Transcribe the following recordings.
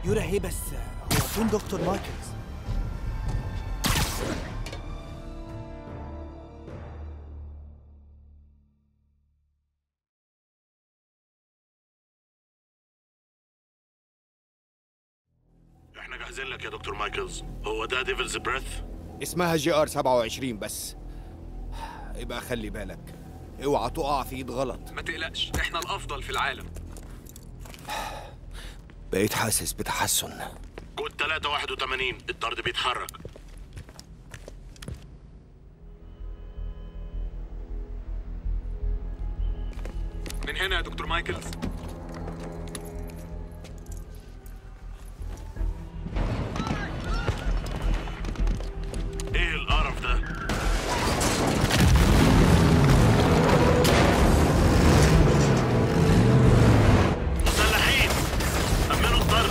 يورا هي بس هو فين دكتور مايكلز احنا جاهزين لك يا دكتور مايكلز هو ده ديفلز بريث اسمها جي ار 27 بس يبقى خلي بالك اوعى تقع في ايد غلط ما تقلقش احنا الافضل في العالم بقيت حاسس بتحسن كود 381 الطرد بيتحرك من هنا يا دكتور مايكلز ايه القرف ده مسلحين امنوا الطرد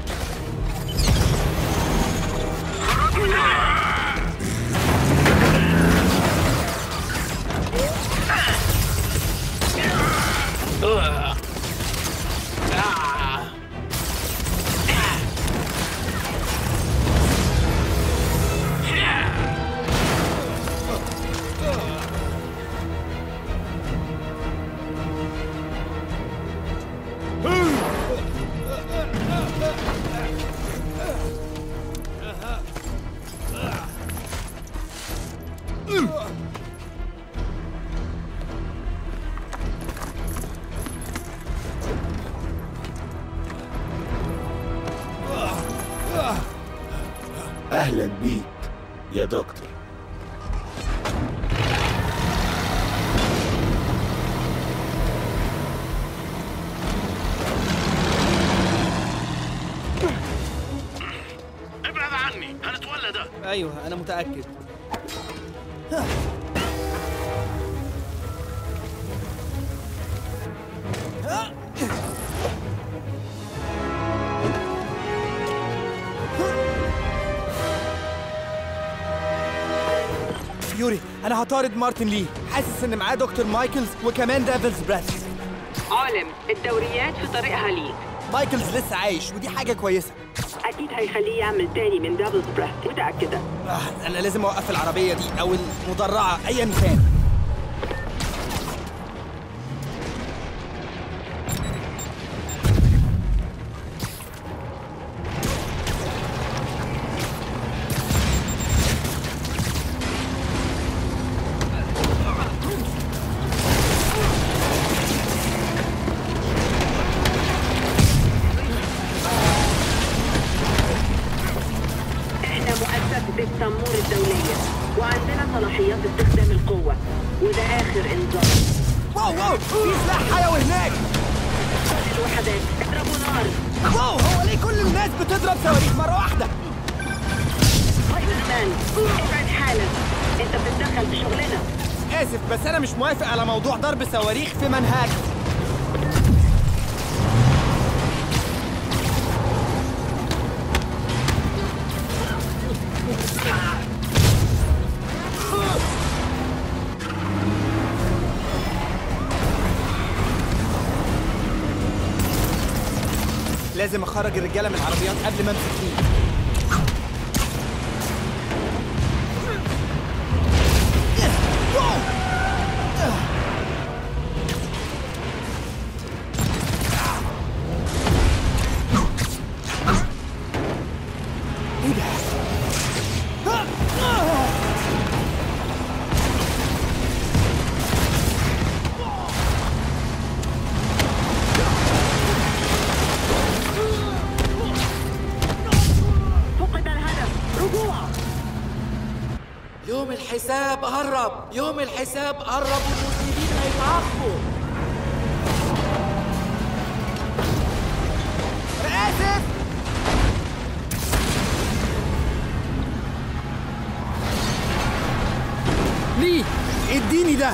أهلا بيك يا دكتور ابعد عني هنتولى ده ايوه انا متاكد يوري انا هطارد مارتن لي حاسس ان معاه دكتور مايكلز وكمان ديفلز بريث عالم الدوريات في طريقها ليك مايكلز لسه عايش ودي حاجه كويسه اكيد هيخليه يعمل تاني من دبلز بريث متاكده آه، انا لازم اوقف العربيه دي او المدرعه ايا كان احنا مؤسسه التنمور الدوليه وعندنا صلاحيات استخدام القوه وده اخر انذار واو واو في سلاح حيوي هناك كل الوحدات اضربوا نار واو هو ليه كل الناس بتضرب صواريخ مره واحده سبايدر مان ابعد حالا انت بتتدخل في شغلنا اسف بس انا مش موافق على موضوع ضرب صواريخ في منهاج لازم اخرج الرجاله من العربيات قبل ما امسك فيه ايه ده؟ فقد الهدف رجوع يوم الحساب قرب يوم الحساب قرب والمسلمين هيتعاقبوا انا اسف ليه اديني ده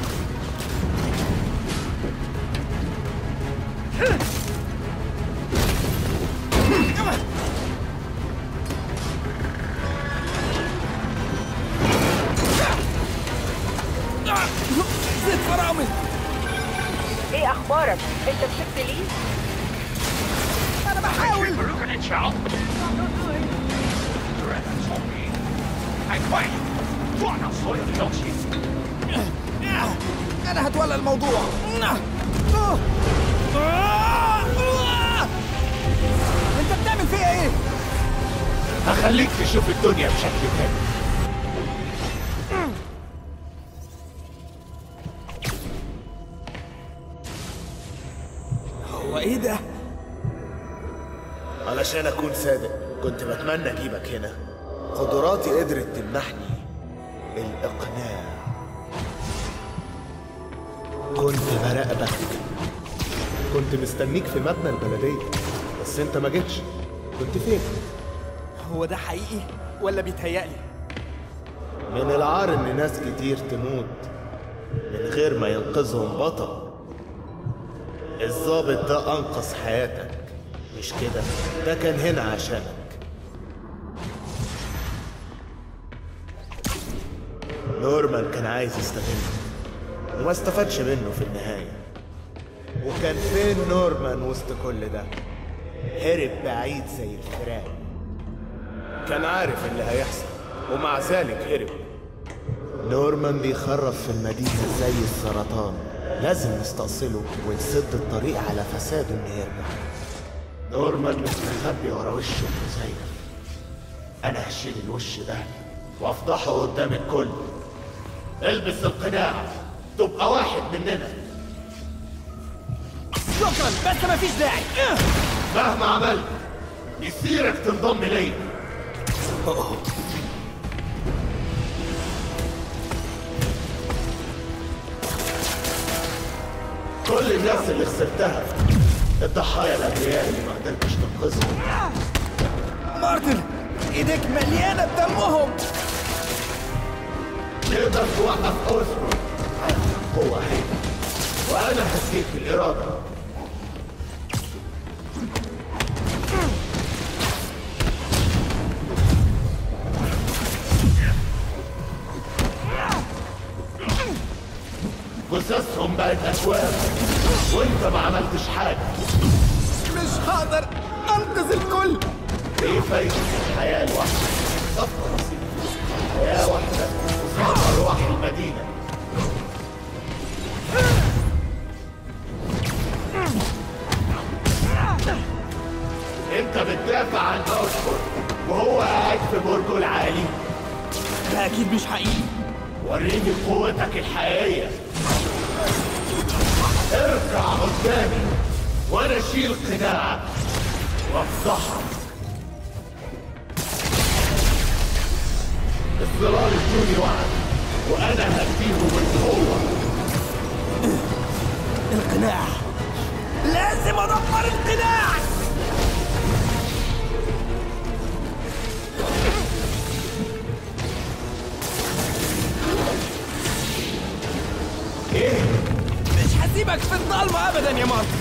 زيت فرامل ايه اخبارك انت مسكت ليه انا بحاول 如果你瞧，主人聪明，太快了，撞到所有的东西。 انا هتولى الموضوع انت بتعمل فيا ايه هخليك تشوف الدنيا بشكل تاني هو ايه ده علشان أكون صادق كنت بتمنى أجيبك هنا قدراتي قدرت تمنحني الإقناع كنت براقبك كنت مستنيك في مبنى البلدية بس أنت ما جيتش كنت فين؟ هو ده حقيقي ولا بيتهيألي من العار إن ناس كتير تموت من غير ما ينقذهم بطل الضابط ده أنقذ حياتك مش كده ده كان هنا عشانك نورمان كان عايز يستغله وما استفادش منه في النهاية وكان فين نورمان وسط كل ده هرب بعيد زي الفئران كان عارف اللي هيحصل ومع ذلك هرب نورمان بيخرب في المدينة زي السرطان لازم نستأصله ونسد الطريق على فساده انه يرجع نورمان مستخبي ورا وشه مزيف انا هشيل الوش ده وافضحه قدام الكل البس القناع تبقى واحد مننا شكرا بس مفيش داعي مهما عملت يصيرك تنضم ليا كل الناس اللي خسرتها الضحايا الابرياء اللي ما قدرتش تنقذهم مارتن ايديك مليانه بدمهم تقدر توقف اوسبورن هو هي وانا هديك الاراده جثثهم بقت اكواب وانت ما عملتش حاجه مش هقدر انقذ الكل ايه فايده الحياه الواحده صفقه بسيطه حياه واحده وصعب ارواح المدينه انت بتدافع عن اوسبورن وهو قاعد في برجه العالي ده اكيد مش حقيقي وريني قوتك الحقيقيه ارجع قدامي وانا اشيل قناعك وافضحك الظلال الدوني وعد وانا هديه بالقوه القناع لازم ادمر القناع ايه مش هسيبك في الضلمه ابدا يا مارتن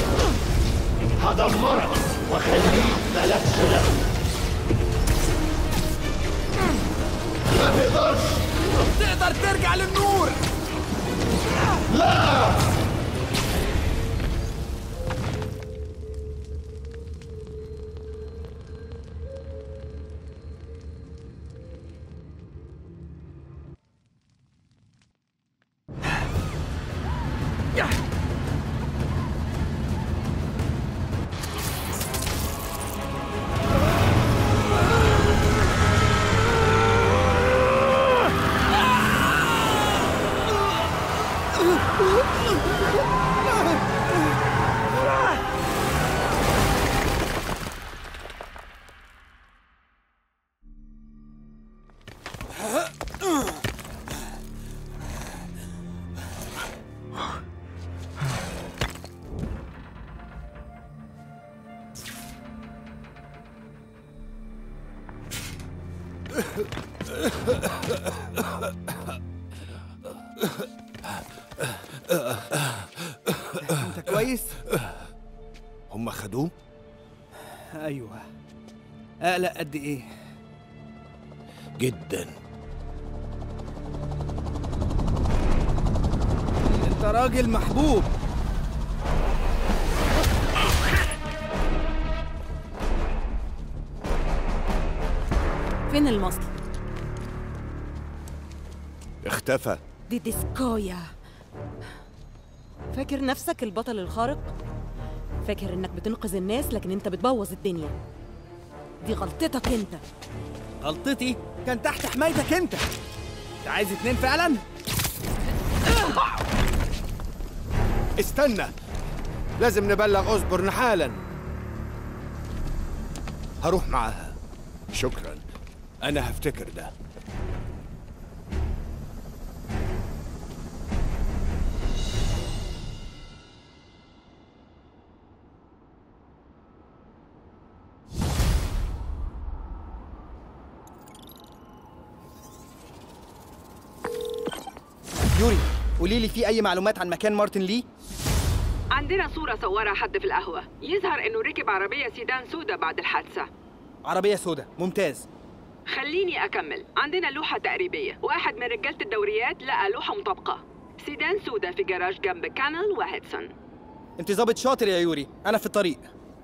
هدمرك واخليك ملكش لازمه ما تقدرش تقدر ترجع للنور لا انت كويس هم خدوه ايوه اقلق قد ايه جدا انت راجل محبوب فين المصل اختفى دي ديسكويا فاكر نفسك البطل الخارق فاكر انك بتنقذ الناس لكن انت بتبوظ الدنيا دي غلطتك انت غلطتي كان تحت حمايتك انت انت عايز اتنين فعلا استنى لازم نبلغ أسبرن حالا هروح معاها شكرا أنا هفتكر ده يوري قولي لي في اي معلومات عن مكان مارتن لي عندنا صورة صورها حد في القهوة يظهر إنه ركب عربية سيدان سودا بعد الحادثة عربيه سودا ممتاز خليني أكمل عندنا لوحة تقريبية واحد من رجالة الدوريات لقى لوحة مطابقة سيدان سودا في جراج جنب كانل وهيدسون انت ظابط شاطر يا يوري انا في الطريق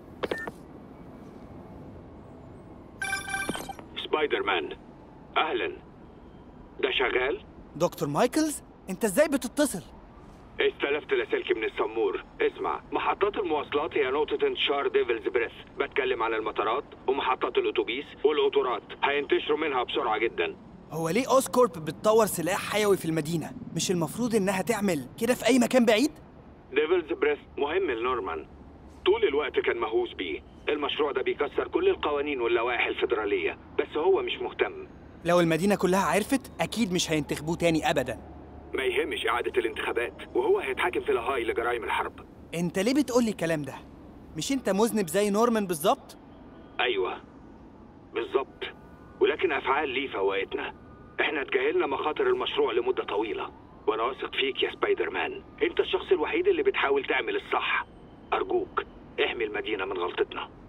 سبايدر مان اهلا ده شغال دكتور مايكلز انت ازاي بتتصل استلفت لاسلكي من السمور اسمع محطات المواصلات هي نقطة انتشار ديفلز بريث بتكلم عن المطارات ومحطات الاتوبيس والقطارات هينتشروا منها بسرعة جدا هو ليه اوسكورب بتطور سلاح حيوي في المدينه مش المفروض انها تعمل كده في اي مكان بعيد ديفلز بريث مهم لنورمان طول الوقت كان مهووس بيه المشروع ده بيكسر كل القوانين واللوائح الفيدرالية بس هو مش مهتم لو المدينه كلها عرفت اكيد مش هينتخبوه تاني ابدا ما يهمش إعادة الانتخابات وهو هيتحاكم في لاهاي لجرائم الحرب انت ليه بتقولي الكلام ده مش انت مذنب زي نورمان بالظبط أيوة بالظبط ولكن أفعال ليه فوقتنا إحنا تجاهلنا مخاطر المشروع لمدة طويلة وأنا واثق فيك يا سبايدر مان أنت الشخص الوحيد اللي بتحاول تعمل الصح أرجوك احمي المدينة من غلطتنا